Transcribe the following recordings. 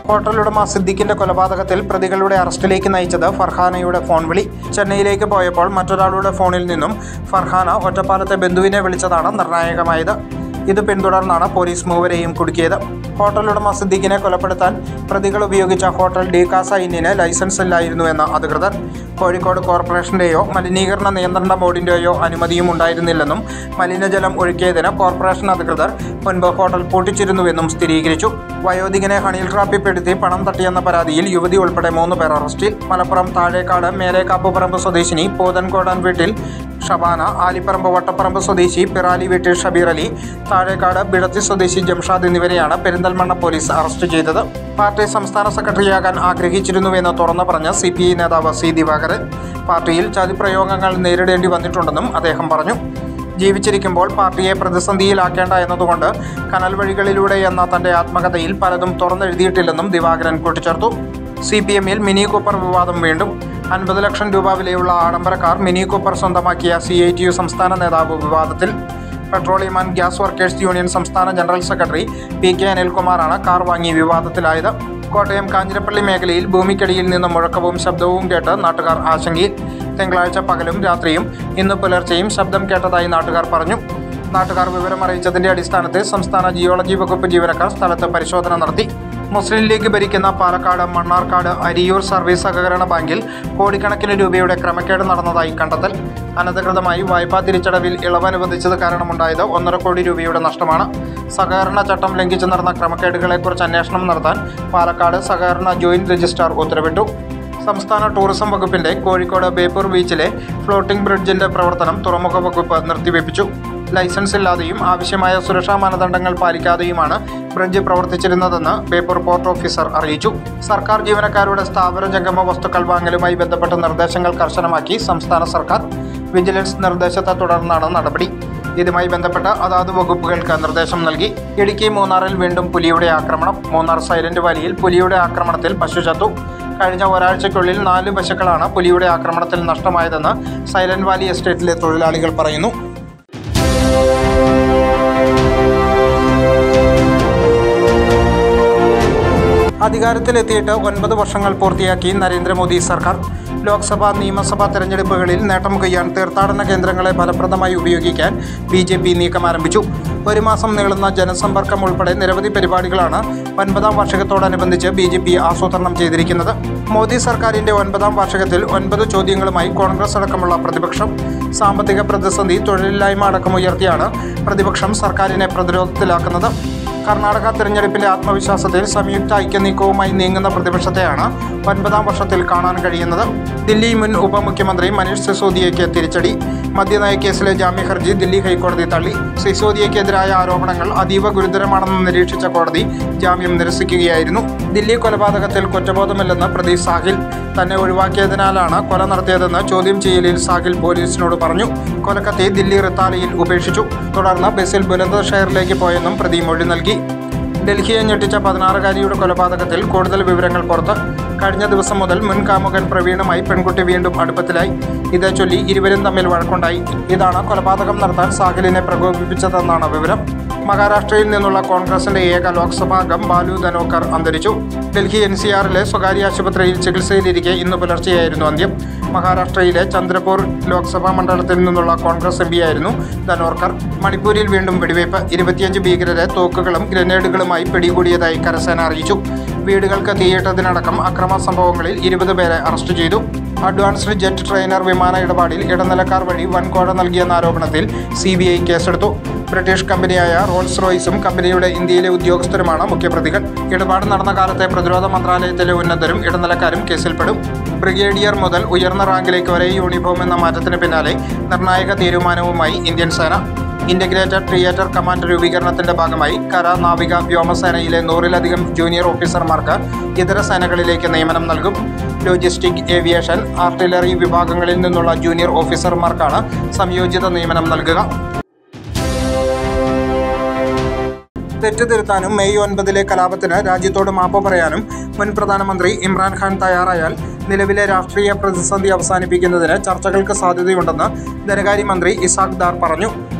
ഹോട്ടലുടമ സിദ്ദിഖിന്റെ കൊലപാതകത്തിൽ പ്രതികളുടെ അറസ്റ്റിലേക്ക് നയിച്ചത് ഫർഹാനയുടെ ഫോൺ വിളി ചെന്നൈയിലേക്ക് പോയപ്പോൾ മറ്റൊരാളുടെ ഫോണിൽ നിന്നും ഫർഹാന ഒറ്റപ്പാലത്തെ ബന്ധുവിനെ വിളിച്ചതാണ് നിർണായകമായത് ഇത് പിന്തുടർന്നാണ് പോലീസ് മൂവരെയും കുടുക്കിയത് ഹോട്ടലുടമ സിദ്ദിഖിനെ കൊലപ്പെടുത്താൻ പ്രതികൾ ഉപയോഗിച്ച ഹോട്ടൽ ഡി കാസ ഇന്നിന് ലൈസൻസ് ഇല്ലായിരുന്നുവെന്ന് അധികൃതർ കോഴിക്കോട് കോർപ്പറേഷന്റെയോ മലിനീകരണ നിയന്ത്രണ ബോർഡിന്റെയോ അനുമതിയും ഉണ്ടായിരുന്നില്ലെന്നും മലിനജലം ഒഴുക്കിയതിന് കോർപ്പറേഷൻ അധികൃതർ മുൻപ് ഹോട്ടൽ പൂട്ടിച്ചിരുന്നുവെന്നും സ്ഥിരീകരിച്ചു വയോധികനെ ഹണിയിൽ ട്രാപ്പിൽപ്പെടുത്തി പണം തട്ടിയെന്ന പരാതിയിൽ യുവതി ഉൾപ്പെടെ മൂന്ന് പേർ അറസ്റ്റിൽ മലപ്പുറം താഴേക്കാട് മേലേക്കാപ്പുപറമ്പ് സ്വദേശിനി പോതൻകോടാൻ വീട്ടിൽ ഷബാന ആലിപ്പറമ്പ് വട്ടപ്പറമ്പ് സ്വദേശി പിറാലി വീട്ടിൽ ഷബീർ അലി താഴേക്കാട് ബിടത്തി സ്വദേശി ജംഷാദ് എന്നിവരെയാണ് പെരിന്തൽമണ്ണ പോലീസ് അറസ്റ്റ് ചെയ്തത് പാർട്ടി സംസ്ഥാന സെക്രട്ടറിയാകാൻ ആഗ്രഹിച്ചിരുന്നുവെന്ന് തുറന്നു പറഞ്ഞ സി പി ഐ നേതാവ് സി ദിവാകരൻ പാർട്ടിയിൽ ചതിപ്രയോഗങ്ങൾ നേരിടേണ്ടി വന്നിട്ടുണ്ടെന്നും അദ്ദേഹം പറഞ്ഞു ജീവിച്ചിരിക്കുമ്പോൾ പാർട്ടിയെ പ്രതിസന്ധിയിലാക്കേണ്ട എന്നതുകൊണ്ട് കനൽ വഴികളിലൂടെ എന്ന തന്റെ ആത്മകഥയിൽ പലതും തുറന്നെഴുതിയിട്ടില്ലെന്നും ദിവാകരൻ കൂട്ടിച്ചേർത്തു സി പി എമ്മിൽ മിനി കൂപ്പർ വിവാദം വീണ്ടും അൻപത് ലക്ഷം രൂപ വിലയുള്ള ആഡംബര കാർ മിനി കൂപ്പർ സ്വന്തമാക്കിയ സി ഐ ടി യു സംസ്ഥാന നേതാവ് വിവാദത്തിൽ petroleum and gas workers union സംസ്ഥാന ജനറൽ സെക്രട്ടറി പി കെ അനിൽകുമാറാണ് കാർ വാങ്ങി വിവാദത്തിലായത് കോട്ടയം കാഞ്ഞിരപ്പള്ളി മേഖലയിൽ ഭൂമിക്കടിയിൽ നിന്ന് മുഴക്കവും ശബ്ദവും കേട്ട് നാട്ടുകാർ ആശങ്കയിൽ തിങ്കളാഴ്ച പകലും രാത്രിയും ഇന്ന് പുലർച്ചെയും ശബ്ദം കേട്ടതായി നാട്ടുകാർ പറഞ്ഞു നാട്ടുകാർ വിവരം അറിയിച്ചതിന്റെ അടിസ്ഥാനത്തിൽ സംസ്ഥാന ജിയോളജി വകുപ്പ് ജീവനക്കാർ സ്ഥലത്ത് പരിശോധന നടത്തി മുസ്ലിം ലീഗ് ഭരിക്കുന്ന പാലക്കാട് മണ്ണാർക്കാട് അരിയൂർ സർവീസ് സഹകരണ ബാങ്കിൽ കോടിക്കണക്കിന് രൂപയുടെ ക്രമക്കേട് നടന്നതായി കണ്ടെത്തൽ അനധികൃതമായി വായ്പാ തിരിച്ചടവിൽ ഇളവ് അനുവദിച്ചത് കാരണമുണ്ടായത് ഒന്നര കോടി രൂപയുടെ നഷ്ടമാണ് സഹകരണ ചട്ടം ലംഘിച്ചു നടന്ന ക്രമക്കേടുകളെക്കുറിച്ച് അന്വേഷണം നടത്താൻ പാലക്കാട് സഹകരണ ജോയിന്റ് രജിസ്ട്രാർ ഉത്തരവിട്ടു സംസ്ഥാന ടൂറിസം വകുപ്പിന്റെ കോഴിക്കോട് ബേപ്പൂർ ബീച്ചിലെ ഫ്ലോട്ടിംഗ് ബ്രിഡ്ജിന്റെ പ്രവർത്തനം തുറമുഖ വകുപ്പ് നിർത്തിവെപ്പിച്ചു ലൈസൻസ് ഇല്ലാതെയും ആവശ്യമായ സുരക്ഷാ മാനദണ്ഡങ്ങൾ പാലിക്കാതെയുമാണ് ബ്രിഡ്ജ് പ്രവർത്തിച്ചിരുന്നതെന്ന് ബേപ്പൂർ പോർട്ട് ഓഫീസർ അറിയിച്ചു സർക്കാർ ജീവനക്കാരുടെ സ്ഥാപന ജംഗമ വസ്തുക്കൾ വാങ്ങലുമായി ബന്ധപ്പെട്ട നിർദ്ദേശങ്ങൾ കർശനമാക്കി സംസ്ഥാന സർക്കാർ വിജിലൻസ് നിർദ്ദേശത്തെ തുടർന്നാണ് നടപടി ഇതുമായി ബന്ധപ്പെട്ട് അതാത് വകുപ്പുകൾക്ക് നിർദ്ദേശം നൽകി ഇടുക്കി മൂന്നാറിൽ വീണ്ടും പുലിയുടെ ആക്രമണം മൂന്നാർ സൈലന്റ് വാലിയിൽ പുലിയുടെ ആക്രമണത്തിൽ പശു ചത്തു കഴിഞ്ഞ ഒരാഴ്ചയ്ക്കുള്ളിൽ നാല് പശുക്കളാണ് പുലിയുടെ ആക്രമണത്തിൽ നഷ്ടമായതെന്ന് സൈലന്റ് വാലി എസ്റ്റേറ്റിലെ തൊഴിലാളികൾ പറയുന്നു അധികാരത്തിലെത്തിയിട്ട് ഒൻപത് വർഷങ്ങൾ പൂർത്തിയാക്കി നരേന്ദ്രമോദി സർക്കാർ ലോക്സഭാ നിയമസഭാ തെരഞ്ഞെടുപ്പുകളിൽ നേട്ടം കൊയ്യാൻ തീർത്ഥാടന കേന്ദ്രങ്ങളെ ഫലപ്രദമായി ഉപയോഗിക്കാൻ ബി ജെ പി നീക്കം ആരംഭിച്ചു ഒരു മാസം നീളുന്ന ജനസമ്പർക്കം ഉൾപ്പെടെ നിരവധി പരിപാടികളാണ് ഒൻപതാം വാർഷികത്തോടനുബന്ധിച്ച് ബി ജെ പി ആസൂത്രണം ചെയ്തിരിക്കുന്നത് മോദി സർക്കാരിന്റെ ഒൻപതാം വാർഷികത്തിൽ ഒൻപത് ചോദ്യങ്ങളുമായി കോൺഗ്രസ് അടക്കമുള്ള പ്രതിപക്ഷം സാമ്പത്തിക പ്രതിസന്ധി തൊഴിലില്ലായ്മ അടക്കം ഉയർത്തിയാണ് പ്രതിപക്ഷം സർക്കാരിനെ പ്രതിരോധത്തിലാക്കുന്നത് കർണാടക തെരഞ്ഞെടുപ്പിലെ ആത്മവിശ്വാസത്തിൽ സംയുക്ത ഐക്യനീക്കവുമായി നീങ്ങുന്ന പ്രതിപക്ഷത്തെയാണ് ഒൻപതാം വർഷത്തിൽ കാണാൻ കഴിയുന്നത് ദില്ലി മുൻ ഉപമുഖ്യമന്ത്രി മനീഷ് സിസോദിയയ്ക്ക് തിരിച്ചടി മദ്യനയ കേസിലെ ജാമ്യ ഹർജി ദില്ലി ഹൈക്കോടതി തള്ളി സിസോദിയയ്ക്കെതിരായ ആരോപണങ്ങൾ അതീവ ഗുരുതരമാണെന്ന് നിരീക്ഷിച്ച കോടതി ജാമ്യം നിരസിക്കുകയായിരുന്നു ദില്ലി കൊലപാതകത്തിൽ കുറ്റബോധമില്ലെന്ന് പ്രതി സാഹിൽ തന്നെ ഒഴിവാക്കിയതിനാലാണ് കൊല നടത്തിയതെന്ന് ചോദ്യം ചെയ്യലിൽ സാഹിൽ പോലീസിനോട് പറഞ്ഞു കൊലക്കത്തി ദില്ലി റിത്താലയിൽ ഉപേക്ഷിച്ചു തുടർന്ന് ബസ്സിൽ ബുലന്ദഷഹറിലേക്ക് പോയെന്നും പ്രതി മൊഴി നൽകി ഡൽഹിയെ ഞെട്ടിച്ച പതിനാറുകാരിയുടെ കൊലപാതകത്തിൽ കൂടുതൽ വിവരങ്ങൾ പുറത്ത് കഴിഞ്ഞ ദിവസം മുതൽ മുൻ കാമുകൻ പ്രവീണുമായി പെൺകുട്ടി വീണ്ടും അടുപ്പത്തിലായി ഇതേ ചൊല്ലി ഇരുവരും തമ്മിൽ വഴക്കുണ്ടായി ഇതാണ് കൊലപാതകം നടത്താൻ സാഹിലിനെ പ്രകോപിപ്പിച്ചതെന്നാണ് വിവരം മഹാരാഷ്ട്രയിൽ നിന്നുള്ള കോൺഗ്രസിന്റെ ഏക ലോക്സഭാ അംഗം ബാലു ധനോക്കർ അന്തരിച്ചു ഡൽഹി എൻ സി ആറിലെ സ്വകാര്യ ആശുപത്രിയിൽ ചികിത്സയിലിരിക്കെ ഇന്ന് പുലർച്ചെയായിരുന്നു അന്ത്യം മഹാരാഷ്ട്രയിലെ ചന്ദ്രപൂർ ലോക്സഭാ മണ്ഡലത്തിൽ നിന്നുള്ള കോൺഗ്രസ് എം പിയായിരുന്നു ധനോർക്കർ മണിപ്പൂരിൽ വീണ്ടും വെടിവയ്പ് ഇരുപത്തിയഞ്ച് ഭീകരരെ തോക്കുകളും ഗ്രനേഡുകളുമായി പിടികൂടിയതായി കരസേന അറിയിച്ചു വീടുകൾക്ക് തീയിട്ടതിനടക്കം അക്രമ സംഭവങ്ങളിൽ ഇരുപത് പേരെ അറസ്റ്റ് ചെയ്തു അഡ്വാൻസ്ഡ് ജെറ്റ് ട്രെയിനർ വിമാന ഇടപാടിൽ ഇടനിലക്കാർ വഴി വൻകോഴ നൽകിയെന്ന ആരോപണത്തിൽ സി ബി ഐ കേസെടുത്തു ബ്രിട്ടീഷ് കമ്പനിയായ റോൾസ് റോയ്സും കമ്പനിയുടെ ഇന്ത്യയിലെ ഉദ്യോഗസ്ഥരുമാണ് മുഖ്യപ്രതികൾ ഇടപാട് നടന്ന കാലത്തെ പ്രതിരോധ മന്ത്രാലയത്തിലെ ഉന്നതരും ഇടനിലക്കാരും കേസിൽപ്പെടും ബ്രിഗേഡിയർ മുതൽ ഉയർന്ന റാങ്കിലേക്ക് ഒരേ യൂണിഫോം എന്ന മാറ്റത്തിന് പിന്നാലെ നിർണായക തീരുമാനവുമായി ഇന്ത്യൻ സേന ഇന്റഗ്രേറ്റഡ് തിയേറ്റർ കമാൻഡ് രൂപീകരണത്തിന്റെ ഭാഗമായി കര നാവിക വ്യോമസേനയിലെ നൂറിലധികം ജൂനിയർ ഓഫീസർമാർക്ക് ഇതര സേനകളിലേക്ക് നിയമനം നൽകും ലോജിസ്റ്റിക് ഏവിയേഷൻ ആർട്ടിലറി വിഭാഗങ്ങളിൽ നിന്നുള്ള ജൂനിയർ ഓഫീസർമാർക്കാണ് സംയോജിത നിയമനം നൽകുക തെറ്റ് തിരുത്താനും മെയ് ഒൻപതിലെ കലാപത്തിന് രാജ്യത്തോട് മാപ്പ് പറയാനും മുൻ പ്രധാനമന്ത്രി ഇമ്രാൻഖാൻ തയ്യാറായാൽ നിലവിലെ രാഷ്ട്രീയ പ്രതിസന്ധി അവസാനിപ്പിക്കുന്നതിന് ചർച്ചകൾക്ക് സാധ്യതയുണ്ടെന്ന് ധനകാര്യമന്ത്രി ഇസാഖ് ദാർ പറഞ്ഞു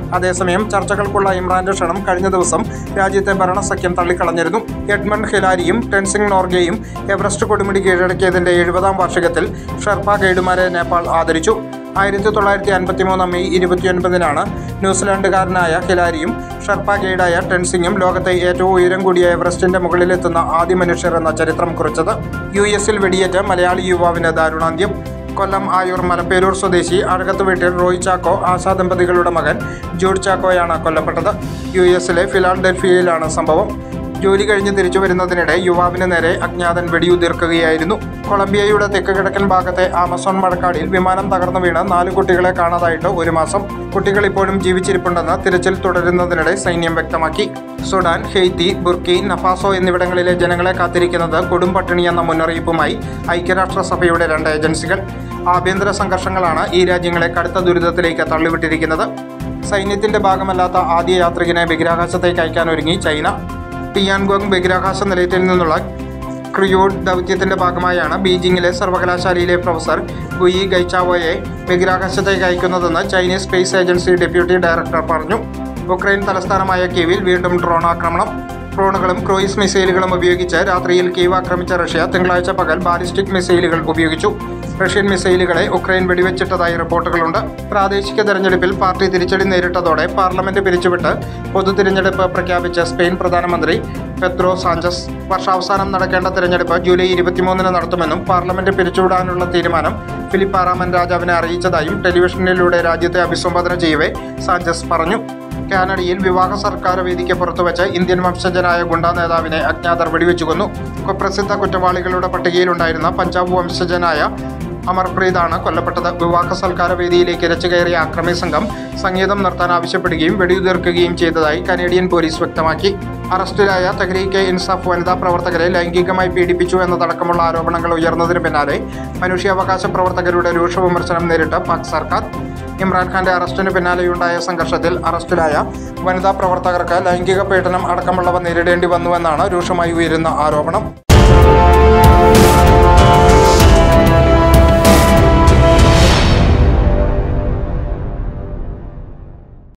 അതേസമയം ചർച്ചകൾക്കുള്ള ഇമ്രാന്റെ ക്ഷണം കഴിഞ്ഞ ദിവസം രാജ്യത്തെ ഭരണസഖ്യം തള്ളിക്കളഞ്ഞിരുന്നു എഡ്മണ്ട് ഹിലാരിയും ടെൻസിംഗ് നോർഗെയും എവറസ്റ്റ് കൊടുമുടി കീഴടക്കിയതിന്റെ എഴുപതാം വാർഷികത്തിൽ ഷെർപ്പ ഗൈഡുമാരെ നേപ്പാൾ ആദരിച്ചു ആയിരത്തി തൊള്ളായിരത്തി അൻപത്തി മൂന്ന് മെയ് ഇരുപത്തിയൊൻപതിനാണ് ന്യൂസിലാൻഡുകാരനായ ഹിലാരിയും ഷെർപ്പ ഗൈഡായ ടെൻസിംഗും ലോകത്തെ ഏറ്റവും ഉയരം കൂടിയ എവറസ്റ്റിന്റെ മുകളിലെത്തുന്ന ആദ്യ മനുഷ്യർ എന്ന ചരിത്രം കുറിച്ചത് യു എസിൽ വെടിയേറ്റ മലയാളി യുവാവിന് ദാരുണാന്ത്യം കൊല്ലം ആയൂർ മലപ്പേരൂർ സ്വദേശി അഴകത്ത് വീട്ടിൽ റോയ് ചാക്കോ ആശാ ദമ്പതികളുടെ മകൻ ജൂഡ് ചാക്കോയാണ് കൊല്ലപ്പെട്ടത് യു എസിലെ ഫിലാഡൽഫിയയിലാണ് സംഭവം ജോലി കഴിഞ്ഞ് തിരിച്ചു വരുന്നതിനിടെ യുവാവിന് നേരെ അജ്ഞാതൻ വെടിയുതിർക്കുകയായിരുന്നു കൊളംബിയയുടെ തെക്ക് കിഴക്കൻ ഭാഗത്തെ ആമസോൺ മഴക്കാടിൽ വിമാനം തകർന്നു വീണ് നാല് കുട്ടികളെ കാണാതായിട്ട് ഒരു മാസം കുട്ടികൾ ഇപ്പോഴും ജീവിച്ചിരിപ്പുണ്ടെന്ന് തിരച്ചിൽ തുടരുന്നതിനിടെ സൈന്യം വ്യക്തമാക്കി സുഡാൻ ഹെയ്ത്തി ബുർക്കി നഫാസോ എന്നിവിടങ്ങളിലെ ജനങ്ങളെ കാത്തിരിക്കുന്നത് കൊടും പട്ടിണി എന്ന മുന്നറിയിപ്പുമായി ഐക്യരാഷ്ട്രസഭയുടെ രണ്ട് ഏജൻസികൾ ആഭ്യന്തര സംഘർഷങ്ങളാണ് ഈ രാജ്യങ്ങളെ കടുത്ത ദുരിതത്തിലേക്ക് തള്ളിവിട്ടിരിക്കുന്നത് സൈന്യത്തിന്റെ ഭാഗമല്ലാത്ത ആദ്യ യാത്രികനെ ബഹിരാകാശത്തേക്ക് അയക്കാൻ ഒരുങ്ങി ചൈന ടിയാൻഗോങ് ബഹിരാകാശ നിലയത്തിൽ നിന്നുള്ള ക്രിയോഡ് ദൗത്യത്തിന്റെ ഭാഗമായാണ് ബീജിംഗിലെ സർവകലാശാലയിലെ പ്രൊഫസർ ഗുയി ഗൈച്ചാവോയെ ബഹിരാകാശത്തേക്ക് അയക്കുന്നതെന്ന് Chinese space agency deputy director പറഞ്ഞു ഉക്രൈൻ തലസ്ഥാനമായ കീവിൽ വീണ്ടും ഡ്രോൺ ആക്രമണം ഡ്രോണുകളും ക്രൂയിസ് മിസൈലുകളും ഉപയോഗിച്ച് രാത്രിയിൽ കീവ് ആക്രമിച്ച റഷ്യ തിങ്കളാഴ്ച പകൽ ബാലിസ്റ്റിക് മിസൈലുകൾ ഉപയോഗിച്ചു റഷ്യൻ മിസൈലുകളെ ഉക്രൈൻ വെടിവെച്ചിട്ടതായി റിപ്പോർട്ടുകളുണ്ട് പ്രാദേശിക തെരഞ്ഞെടുപ്പിൽ പാർട്ടി തിരിച്ചടി നേരിട്ടതോടെ പാർലമെന്റ് പിരിച്ചുവിട്ട് പൊതു തിരഞ്ഞെടുപ്പ് പ്രഖ്യാപിച്ച സ്പെയിൻ പ്രധാനമന്ത്രി പെദ്രോ സാഞ്ചസ് വർഷാവസാനം നടക്കേണ്ട തിരഞ്ഞെടുപ്പ് ജൂലൈ ഇരുപത്തിമൂന്നിന് നടത്തുമെന്നും പാർലമെന്റ് പിരിച്ചുവിടാനുള്ള തീരുമാനം ഫിലിപ്പ് ആറാമൻ രാജാവിനെ അറിയിച്ചതായും ടെലിവിഷനിലൂടെ രാജ്യത്തെ അഭിസംബോധന ചെയ്യവേ സാഞ്ചസ് പറഞ്ഞു കാനഡയിൽ വിവാഹ സർക്കാർ വേദിക്ക് പുറത്തുവച്ച് ഇന്ത്യൻ വംശജനായ ഗുണ്ടാ നേതാവിനെ അജ്ഞാതർ വെടിവെച്ചു കൊന്നു കുപ്രസിദ്ധ കുറ്റവാളികളുടെ പട്ടികയിലുണ്ടായിരുന്ന പഞ്ചാബ് വംശജനായ അമർപ്രീതാണ് കൊല്ലപ്പെട്ടത് വിവാഹ സൽക്കാര വേദിയിലേക്ക് ഇരച്ചു കയറിയ ആക്രമി സംഘം സംഗീതം നിർത്താൻ ആവശ്യപ്പെടുകയും വെടിയുതിർക്കുകയും ചെയ്തതായി കനേഡിയൻ പോലീസ് വ്യക്തമാക്കി അറസ്റ്റിലായ തെഹ്രീക്കെ ഇൻസാഫ് വനിതാ പ്രവർത്തകരെ ലൈംഗികമായി പീഡിപ്പിച്ചു എന്നതടക്കമുള്ള ആരോപണങ്ങൾ ഉയർന്നതിന് പിന്നാലെ മനുഷ്യാവകാശ പ്രവർത്തകരുടെ രൂക്ഷ വിമർശനം നേരിട്ട പാക് സർക്കാർ ഇമ്രാൻഖാന്റെ അറസ്റ്റിന് പിന്നാലെയുണ്ടായ സംഘർഷത്തിൽ അറസ്റ്റിലായ വനിതാ പ്രവർത്തകർക്ക് ലൈംഗിക പീഡനം അടക്കമുള്ളവ നേരിടേണ്ടി വന്നുവെന്നാണ് രൂക്ഷമായി ഉയരുന്ന ആരോപണം